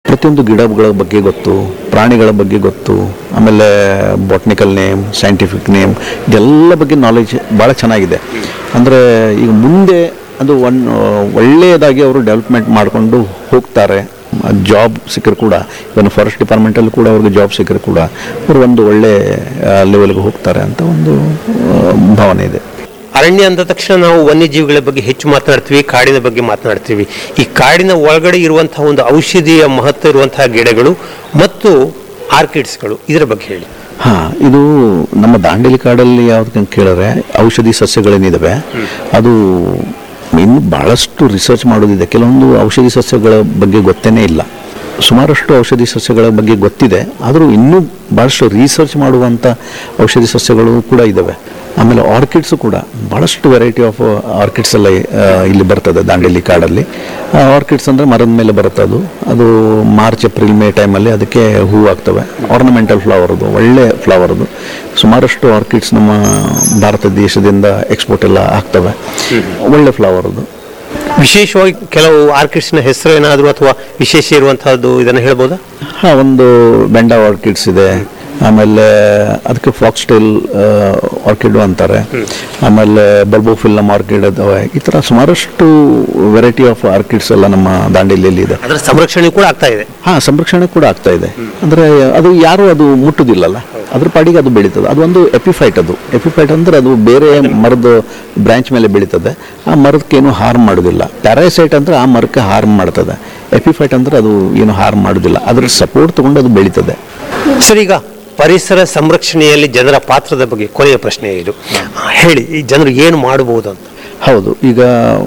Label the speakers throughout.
Speaker 1: ಪ್ರತಿಯೊಂದು ಗಿಡಗಳ ಬಗ್ಗೆ ಗೊತ್ತು ಪ್ರಾಣಿಗಳ ಬಗ್ಗೆ ಗೊತ್ತು ಆಮೇಲೆ ಬಾಟ್ನಿಕಲ್ ನೇಮ್ ಸೈಂಟಿಫಿಕ್ ನೇಮ್ ಇದೆಲ್ಲ ಬಗ್ಗೆ ನಾಲೆಜ್ ಭಾಳ ಚೆನ್ನಾಗಿದೆ ಅಂದರೆ ಈಗ ಮುಂದೆ ಅದು ಒನ್ ಒಳ್ಳೆಯದಾಗಿ ಅವರು ಡೆವಲಪ್ಮೆಂಟ್ ಮಾಡಿಕೊಂಡು ಹೋಗ್ತಾರೆ ಜಾಬ್ ಸಿಕ್ಕರು ಕೂಡ ಇವನು ಫಾರೆಸ್ಟ್ ಡಿಪಾರ್ಟ್ಮೆಂಟಲ್ಲಿ ಕೂಡ ಅವ್ರಿಗೆ ಜಾಬ್ ಸಿಕ್ಕರು ಕೂಡ ಅವರು ಒಂದು ಒಳ್ಳೆ ಲೆವೆಲ್ಗೆ ಹೋಗ್ತಾರೆ ಅಂತ ಒಂದು ಆ, ಭಾವನೆ ಇದೆ
Speaker 2: ಅರಣ್ಯ ಅಂದ ತಕ್ಷಣ ನಾವು ವನ್ಯಜೀವಿಗಳ ಬಗ್ಗೆ ಹೆಚ್ಚು ಮಾತನಾಡ್ತೀವಿ ಕಾಡಿನ ಬಗ್ಗೆ ಮಾತನಾಡ್ತೀವಿ ಈ ಕಾಡಿನ ಒಳಗಡೆ ಇರುವಂತಹ ಒಂದು ಔಷಧಿಯ ಮಹತ್ವ ಇರುವಂತಹ ಗಿಡಗಳು ಮತ್ತು ಆರ್ಕಿಡ್ಸ್ಗಳು ಇದರ ಬಗ್ಗೆ ಹೇಳಿ
Speaker 1: ಹಾಂ ಇದು ನಮ್ಮ ದಾಂಡೇಲಿ ಕಾಡಲ್ಲಿ ಯಾವ್ದು ಕೇಳಿದ್ರೆ ಔಷಧಿ ಸಸ್ಯಗಳೇನಿದಾವೆ ಅದು ಇನ್ನು ಭಾಳಷ್ಟು ರಿಸರ್ಚ್ ಮಾಡೋದಿದೆ ಕೆಲವೊಂದು ಔಷಧಿ ಸಸ್ಯಗಳ ಬಗ್ಗೆ ಗೊತ್ತೇನೇ ಇಲ್ಲ ಸುಮಾರಷ್ಟು ಔಷಧಿ ಸಸ್ಯಗಳ ಬಗ್ಗೆ ಗೊತ್ತಿದೆ ಆದರೂ ಇನ್ನೂ ಭಾಳಷ್ಟು ರಿಸರ್ಚ್ ಮಾಡುವಂಥ ಔಷಧಿ ಸಸ್ಯಗಳು ಕೂಡ ಇದ್ದಾವೆ ಆಮೇಲೆ ಆರ್ಕಿಡ್ಸು ಕೂಡ ಭಾಳಷ್ಟು ವೆರೈಟಿ ಆಫ್ ಆರ್ಕಿಡ್ಸ್ ಎಲ್ಲ ಆ, ಇಲ್ಲಿ ಬರ್ತದೆ ದಾಂಡೇಲಿ ಕಾಡಲ್ಲಿ ಆರ್ಕಿಡ್ಸ್ ಅಂದರೆ ಮರದ ಮೇಲೆ ಬರುತ್ತೆ ಅದು ಅದು ಮಾರ್ಚ್ ಏಪ್ರಿಲ್ ಮೇ ಟೈಮಲ್ಲಿ ಅದಕ್ಕೆ ಹೂವು ಆಗ್ತವೆ ಆರ್ನಮೆಂಟಲ್ ಫ್ಲವರ್ ಅದು ಒಳ್ಳೆ ಫ್ಲವರ್ ಅದು ಸುಮಾರಷ್ಟು ಆರ್ಕಿಡ್ಸ್ ನಮ್ಮ ಭಾರತ ದೇಶದಿಂದ ಎಕ್ಸ್ಪೋರ್ಟ್ ಎಲ್ಲ ಆಗ್ತವೆ ಒಳ್ಳೆ ಫ್ಲವರ್ ಅದು
Speaker 2: ವಿಶೇಷವಾಗಿ ಕೆಲವು ಆರ್ಕಿಡ್ಸ್ನ ಹೆಸರು ಏನಾದರೂ ಅಥವಾ ವಿಶೇಷ ಇರುವಂತಹದ್ದು ಇದನ್ನು ಹೇಳ್ಬೋದಾ
Speaker 1: ಹಾಂ ಒಂದು ಬೆಂಡ ಆರ್ಕಿಡ್ಸ್ ಇದೆ ಆಮೇಲೆ ಅದಕ್ಕೆ ಫಾಕ್ಸ್ ಟೈಲ್ ಆರ್ಕಿಡ್ ಅಂತಾರೆ ಆಮೇಲೆ ಬಲ್ಬೋಫಿಲ್ಲಮ್ ಆರ್ಕಿಡ್ ಅದಾವೆ ಈ ಥರ ಸುಮಾರಷ್ಟು ವೆರೈಟಿ ಆಫ್ ಆರ್ಕಿಡ್ಸ್ ಎಲ್ಲ ನಮ್ಮ ದಾಂಡೇಲಿಯಲ್ಲಿ ಇದೆ
Speaker 2: ಅದರ ಸಂರಕ್ಷಣೆ ಕೂಡ ಆಗ್ತಾ ಇದೆ
Speaker 1: ಹಾ ಸಂರಕ್ಷಣೆ ಕೂಡ ಆಗ್ತಾ ಇದೆ ಅಂದ್ರೆ ಅದು ಯಾರು ಅದು ಮುಟ್ಟುದಿಲ್ಲಲ್ಲ ಅದ್ರ ಪಾಡಿಗೆ ಅದು ಬೆಳೀತದೆ ಅದು ಒಂದು ಎಪಿಫೈಟ್ ಅದು ಎಪಿಫೈಟ್ ಅಂದ್ರೆ ಅದು ಬೇರೆ ಮರದ ಬ್ರಾಂಚ್ ಮೇಲೆ ಬೆಳೀತದೆ ಆ ಮರಕ್ಕೇನು ಹಾರ್ಮ್ ಮಾಡೋದಿಲ್ಲ ಪ್ಯಾರಾಸೈಟ್ ಅಂದ್ರೆ ಆ ಮರಕ್ಕೆ ಹಾರ್ಮ್ ಮಾಡ್ತದೆ ಎಪಿಫೈಟ್ ಅಂದ್ರೆ ಅದು ಏನು ಹಾರ್ಮ್ ಮಾಡೋದಿಲ್ಲ ಅದ್ರ ಸಪೋರ್ಟ್ ತಗೊಂಡು ಅದು ಬೆಳೀತದೆ
Speaker 2: ಸರ್ ಈಗ ಪರಿಸರ ಸಂರಕ್ಷಣೆಯಲ್ಲಿ ಜನರ ಪಾತ್ರದ ಬಗ್ಗೆ ಕೊನೆಯ ಪ್ರಶ್ನೆ ಇದು ಹೇಳಿ ಈ ಜನರು ಏನು ಮಾಡಬಹುದು ಅಂತ
Speaker 1: ಹೌದು ಈಗ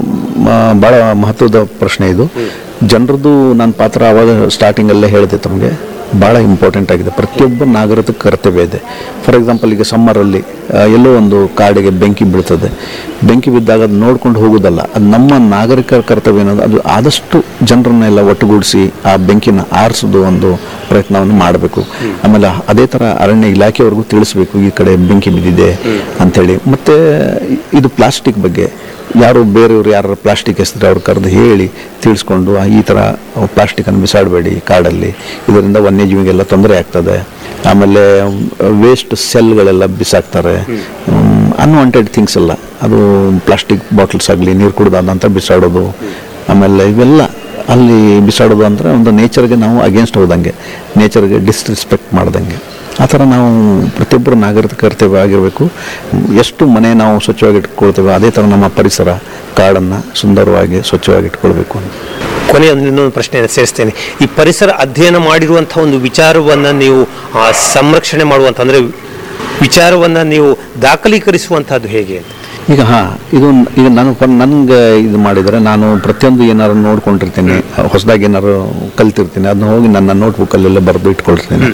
Speaker 1: ಮ- ಬಹಳ ಮಹತ್ವದ ಪ್ರಶ್ನೆ ಇದು ಜನರದ್ದು ನನ್ನ ಪಾತ್ರ ಅವಾಗ ಸ್ಟಾರ್ಟಿಂಗಲ್ಲೇ ಹೇಳಿದೆ ತಮಗೆ ಭಾಳ ಇಂಪಾರ್ಟೆಂಟ್ ಆಗಿದೆ ಪ್ರತಿಯೊಬ್ಬ ನಾಗರಿಕ ಕರ್ತವ್ಯ ಇದೆ ಫಾರ್ ಎಕ್ಸಾಂಪಲ್ ಈಗ ಸಮ್ಮರಲ್ಲಿ ಎಲ್ಲೋ ಒಂದು ಕಾಡಿಗೆ ಬೆಂಕಿ ಬೀಳ್ತದೆ ಬೆಂಕಿ ಬಿದ್ದಾಗ ಅದು ನೋಡ್ಕೊಂಡು ಹೋಗೋದಲ್ಲ ಅದು ನಮ್ಮ ನಾಗರಿಕರ ಕರ್ತವ್ಯ ಅನ್ನೋದು ಅದು ಆದಷ್ಟು ಜನರನ್ನೆಲ್ಲ ಒಟ್ಟುಗೂಡಿಸಿ ಆ ಬೆಂಕಿನ ಆರಿಸೋದು ಒಂದು ಪ್ರಯತ್ನವನ್ನು ಮಾಡಬೇಕು ಆಮೇಲೆ ಅದೇ ಥರ ಅರಣ್ಯ ಇಲಾಖೆಯವ್ರಿಗೂ ತಿಳಿಸ್ಬೇಕು ಈ ಕಡೆ ಬೆಂಕಿ ಬಿದ್ದಿದೆ ಅಂಥೇಳಿ ಮತ್ತು ಇದು ಪ್ಲಾಸ್ಟಿಕ್ ಬಗ್ಗೆ ಯಾರು ಬೇರೆಯವರು ಯಾರು ಪ್ಲಾಸ್ಟಿಕ್ ಎಸೆದ್ರೆ ಅವ್ರು ಕರೆದು ಹೇಳಿ ತಿಳಿಸ್ಕೊಂಡು ಆ, ಈ ಥರ ಪ್ಲಾಸ್ಟಿಕನ್ನು ಬಿಸಾಡಬೇಡಿ ಕಾಡಲ್ಲಿ ಇದರಿಂದ ವನ್ಯಜೀವಿಗೆಲ್ಲ ತೊಂದರೆ ಆಗ್ತದೆ ಆಮೇಲೆ ವೇಸ್ಟ್ ಸೆಲ್ಗಳೆಲ್ಲ ಬಿಸಾಕ್ತಾರೆ ಅನ್ವಾಂಟೆಡ್ ಥಿಂಗ್ಸ್ ಎಲ್ಲ ಅದು ಪ್ಲಾಸ್ಟಿಕ್ ಬಾಟಲ್ಸ್ ಆಗಲಿ ನೀರು ಕುಡ್ದಾದ ನಂತರ ಬಿಸಾಡೋದು ಆಮೇಲೆ ಇವೆಲ್ಲ ಅಲ್ಲಿ ಬಿಸಾಡೋದು ಅಂದರೆ ಒಂದು ನೇಚರ್ಗೆ ನಾವು ಅಗೇನ್ಸ್ಟ್ ಹೋದಂಗೆ ನೇಚರ್ಗೆ ಡಿಸ್ರೆಸ್ಪೆಕ್ಟ್ ಮಾಡ್ದಂಗೆ ಆ ಥರ ನಾವು ಪ್ರತಿಯೊಬ್ಬರು ನಾಗರಿಕ ಕರ್ತವ್ಯ ಆಗಿರಬೇಕು ಎಷ್ಟು ಮನೆ ನಾವು ಸ್ವಚ್ಛವಾಗಿ ಇಟ್ಕೊಳ್ತೇವೆ ಅದೇ ಥರ ನಮ್ಮ ಪರಿಸರ ಕಾಡನ್ನು ಸುಂದರವಾಗಿ ಸ್ವಚ್ಛವಾಗಿ ಇಟ್ಕೊಳ್ಬೇಕು ಅಂತ
Speaker 2: ಕೊನೆಯ ಒಂದು ಇನ್ನೊಂದು ಪ್ರಶ್ನೆಯನ್ನು ಸೇರಿಸ್ತೇನೆ ಈ ಪರಿಸರ ಅಧ್ಯಯನ ಮಾಡಿರುವಂತಹ ಒಂದು ವಿಚಾರವನ್ನು ನೀವು ಆ, ಸಂರಕ್ಷಣೆ ಮಾಡುವಂಥ ಅಂದರೆ ವಿಚಾರವನ್ನು ನೀವು ದಾಖಲೀಕರಿಸುವಂತಹದ್ದು ಹೇಗೆ ಅಂತ
Speaker 1: ಈಗ ಹಾಂ ಇದು ಈಗ ನಾನು ನನಗೆ ಇದು ಮಾಡಿದರೆ ನಾನು ಪ್ರತಿಯೊಂದು ಏನಾರು ನೋಡ್ಕೊಂಡಿರ್ತೀನಿ ಹೊಸದಾಗಿ ಏನಾರು ಕಲ್ತಿರ್ತೀನಿ ಅದನ್ನ ಹೋಗಿ ನನ್ನ ನೋಟ್ಬುಕ್ಕಲ್ಲೆಲ್ಲ ಬರೆದು ಇಟ್ಕೊಳ್ತೀನಿ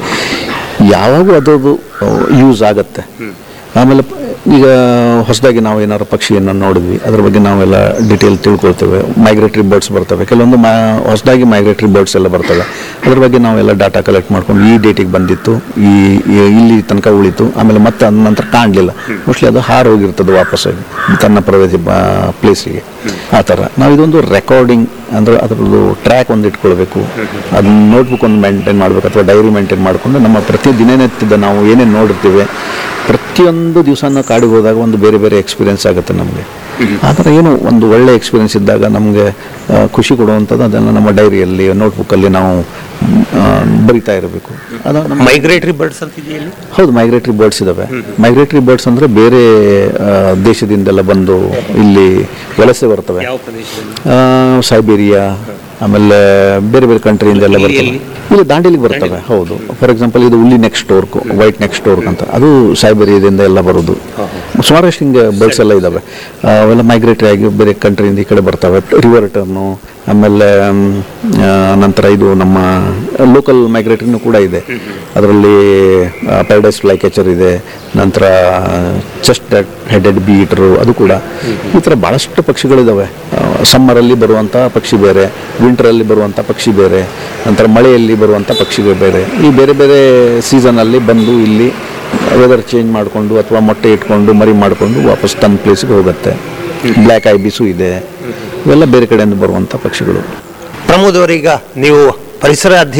Speaker 1: ಯಾವಾಗೂ ಅದದು ಯೂಸ್ ಆಗತ್ತೆ ಆಮೇಲೆ ಪ- ಈಗ ಹೊಸದಾಗಿ ನಾವು ಏನಾರು ಪಕ್ಷಿಯನ್ನು ನೋಡಿದ್ವಿ ಅದ್ರ ಬಗ್ಗೆ ನಾವೆಲ್ಲ ಡಿಟೇಲ್ ತಿಳ್ಕೊಳ್ತೇವೆ ಮೈಗ್ರೇಟರಿ ಬರ್ಡ್ಸ್ ಬರ್ತವೆ ಕೆಲವೊಂದು ಮಾ ಹೊಸದಾಗಿ ಮೈಗ್ರೇಟರಿ ಬರ್ಡ್ಸ್ ಎಲ್ಲ ಬರ್ತವೆ ಅದ್ರ ಬಗ್ಗೆ ನಾವೆಲ್ಲ ಡಾಟಾ ಕಲೆಕ್ಟ್ ಮಾಡ್ಕೊಂಡು ಈ ಡೇಟಿಗೆ ಬಂದಿತ್ತು ಈ ಈ- ಇಲ್ಲಿ ತನಕ ಉಳಿತು ಆಮೇಲೆ ಮತ್ತೆ ಅದ ನಂತರ ಕಾಣಲಿಲ್ಲ ಮೋಸ್ಟ್ಲಿ ಅದು ಹಾರು ಹೋಗಿರ್ತದೆ ವಾಪಸ್ಸಾಗಿ ತನ್ನ ಪ್ರವೇಶ ಪ್ಲೇಸಿಗೆ ಆ ಥರ ನಾವು ಇದೊಂದು ರೆಕಾರ್ಡಿಂಗ್ ಅಂದ್ರೆ ಅದರದ್ದು ಟ್ರ್ಯಾಕ್ ಒಂದು ಇಟ್ಕೊಳ್ಬೇಕು ಅದನ್ನ ನೋಟ್ಬುಕ್ ಒಂದು ಮೇಂಟೈನ್ ಮಾಡಬೇಕು ಅಥವಾ ಡೈರಿ ಮೇಂಟೈನ್ ಮಾಡಿಕೊಂಡು ನಮ್ಮ ಪ್ರತಿ ದಿನನಿತ್ಯದ ನಾವು ಏನೇನು ನೋಡಿರ್ತೀವಿ ಪ್ರತಿಯೊಂದು ದಿವಸ ನಾವು ಕಾಡಿಗೆ ಹೋದಾಗ ಒಂದು ಬೇರೆ ಬೇರೆ ಎಕ್ಸ್ಪೀರಿಯನ್ಸ್ ಆಗುತ್ತೆ ನಮಗೆ ಆ ಥರ ಏನು ಒಂದು ಒಳ್ಳೆ ಎಕ್ಸ್ಪೀರಿಯನ್ಸ್ ಇದ್ದಾಗ ನಮಗೆ ಆ, ಖುಷಿ ಕೊಡುವಂಥದ್ದು ಅದನ್ನು ನಮ್ಮ ಡೈರಿಯಲ್ಲಿ ನೋಟ್ಬುಕ್ಕಲ್ಲಿ ನಾವು ಆ, ಬರಿತಾ ಇರಬೇಕು ಅದು ನಮ್ಮ
Speaker 2: ಮೈಗ್ರೇಟರಿ ಬರ್ಡ್ಸ್ ಅಂತ ಇದೆಯಲ್ಲಿ
Speaker 1: ಹೌದು ಮೈಗ್ರೇಟರಿ ಬರ್ಡ್ಸ್ ಇದಾವೆ ಮೈಗ್ರೇಟರಿ ಬರ್ಡ್ಸ್ ಅಂದ್ರೆ ಬೇರೆ ಆ, ದೇಶದಿಂದೆಲ್ಲ ಬಂದು ಇಲ್ಲಿ ವಲಸೆ ಬರ್ತವೆ
Speaker 2: ಯಾವ ಪ್ರದೇಶದಲ್ಲಿ
Speaker 1: ಆ, ಸೈಬೀರಿಯಾ ಆಮೇಲೆ ಬೇರೆ ಬೇರೆ ಕಂಟ್ರಿಯಿಂದ ಎಲ್ಲ ಬರ್ತವೆ ಇಲ್ಲಿ ದಾಂಡೇಲಿಗೆ ಬರ್ತವೆ ಹೌದು ಫಾರ್ ಎಕ್ಸಾಂಪಲ್ ಇದು woolly necked stork white necked stork ಅಂತ ಅದು ಸೈಬೀರಿಯಾದಿಂದ ಎಲ್ಲ ಬರೋದು ಸುಮಾರಷ್ಟು ಹಿಂಗೆ ಬರ್ಡ್ಸ್ ಎಲ್ಲ ಇದಾವೆ ಆ, ಅವೆಲ್ಲ ಮೈಗ್ರೇಟರಿ ಆಗಿ ಬೇರೆ ಕಂಟ್ರಿಯಿಂದ ಈ ಕಡೆ ಬರ್ತವೆ ರಿವರ್ ಟರ್ನು ಆಮೇಲೆ ಮ್, ಆ, ನಂತರ ಇದು ನಮ್ಮ ಲೋಕಲ್ ಮೈಗ್ರೇಟರಿನೂ ಕೂಡ ಇದೆ ಅದರಲ್ಲಿ ಪ್ಯಾರಡೈಸ್ ಫ್ಲೈ ಕ್ಯಾಚರ್ ಇದೆ ನಂತರ ಚೆಸ್ಟ್ ಹೆಡೆಡ್ ಬೀಟ್ರು ಅದು ಕೂಡ ಈ ಥರ ಭಾಳಷ್ಟು ಪಕ್ಷಿಗಳಿದ್ದಾವೆ ಸಮ್ಮರಲ್ಲಿ ಬರುವಂಥ ಪಕ್ಷಿ ಬೇರೆ ವಿಂಟರಲ್ಲಿ ಬರುವಂಥ ಪಕ್ಷಿ ಬೇರೆ ನಂತರ ಮಳೆಯಲ್ಲಿ ಬರುವಂಥ ಪಕ್ಷಿಗಳು ಬೇರೆ ಈ ಬೇರೆ ಬೇರೆ ಸೀಸನಲ್ಲಿ ಬಂದು ಇಲ್ಲಿ ವೆದರ್ ಚೇಂಜ್ ಮಾಡಿಕೊಂಡು ಅಥವಾ ಮೊಟ್ಟೆ ಇಟ್ಕೊಂಡು ಮರಿ ಮಾಡಿಕೊಂಡು ವಾಪಸ್ ತನ್ನ ಪ್ಲೇಸ್ಗೆ ಹೋಗುತ್ತೆ ಬ್ಲ್ಯಾಕ್ ಐಬಿಸು ಇದೆ ಇವೆಲ್ಲ ಬೇರೆ ಕಡೆಯಿಂದ ಬರುವಂಥ ಪಕ್ಷಿಗಳು
Speaker 2: ಪ್ರಮೋದ್ ಅವರೀಗ ನೀವು ಪರಿಸರ ಅಧ್ಯಯನ